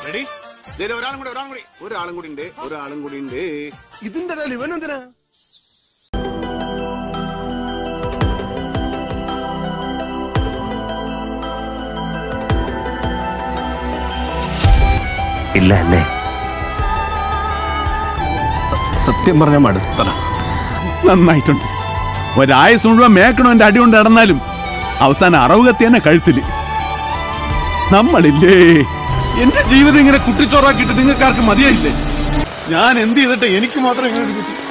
ready ദേ, ദേ, ഒരാളും കൂടി ഒരാളും കൂടി ഒരാളും കൂടി ഉണ്ട് ഒരാളും കൂടി ഉണ്ട് ഇതിന്റെ ഇടയിൽ ഇവൻ എന്തിനാ ഇല്ല അല്ലേ സത്യം പറഞ്ഞ മടുത്തല നന്നായിട്ടുണ്ട് ഒരായസ് മുഴുവൻ മേക്കണോ എന്റെ അടി കൊണ്ട് നടന്നാലും അവസാനം അറവ് കത്തി തന്നെ കഴുത്തില് നമ്മളില്ലേ എന്റെ ജീവിതം ഇങ്ങനെ കുട്ടിച്ചോറാക്കിയിട്ട് നിങ്ങൾക്ക് ആർക്കും മതിയായില്ലേ ഞാൻ എന്ത് ചെയ്തിട്ട് എനിക്ക് മാത്രം ഇങ്ങനെ ഒരു കുട്ടി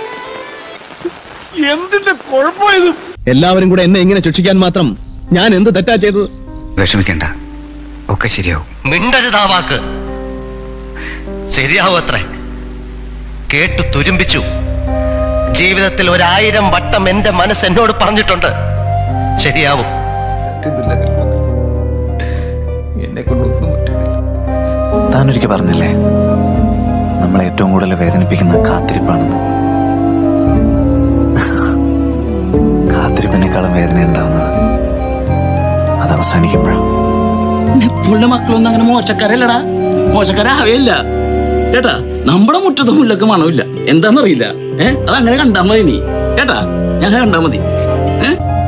എന്തിന്റെ കുഴപ്പമായത് എല്ലാവരും കൂടെ എന്നെ ഇങ്ങനെ ശിക്ഷിക്കാൻ മാത്രം ഞാൻ എന്ത് തെറ്റാ ചെയ്തത് വിഷമിക്കണ്ട ഒക്കെ ശരിയാവും മിണ്ടരുതാ വാക്ക് ശരിയാവും അത്രേ കേട്ടു തുരുമ്പിച്ചു ജീവിതത്തിൽ ഒരായിരം വട്ടം എന്റെ മനസ്സ് എന്നോട് പറഞ്ഞിട്ടുണ്ട് ശരിയാവും എന്നെ കൊണ്ടൊന്നും പറ്റുന്നില്ല താനൊരിക്കൽ പറഞ്ഞില്ലേ നമ്മളെ ഏറ്റവും കൂടുതൽ വേദനിപ്പിക്കുന്ന കാത്തിരിപ്പാണെന്ന് കാത്തിരിപ്പിനേക്കാളും വേദന ഉണ്ടാവുന്നത് അത് അവസാനിക്കുമ്പോഴാണ് പുള്ള മക്കളൊന്നും അങ്ങനെ മോശക്കാരല്ലടാ മോശക്കാരാവേയില്ല കേട്ടാ നമ്മുടെ മുറ്റത്ത് മുല്ലക്ക് മണമില്ല എന്താന്നറിയില്ല ഏ അതങ്ങനെ കണ്ടാ മതി നീ കേട്ടാ ഞാൻ കണ്ടാ മതി ഏ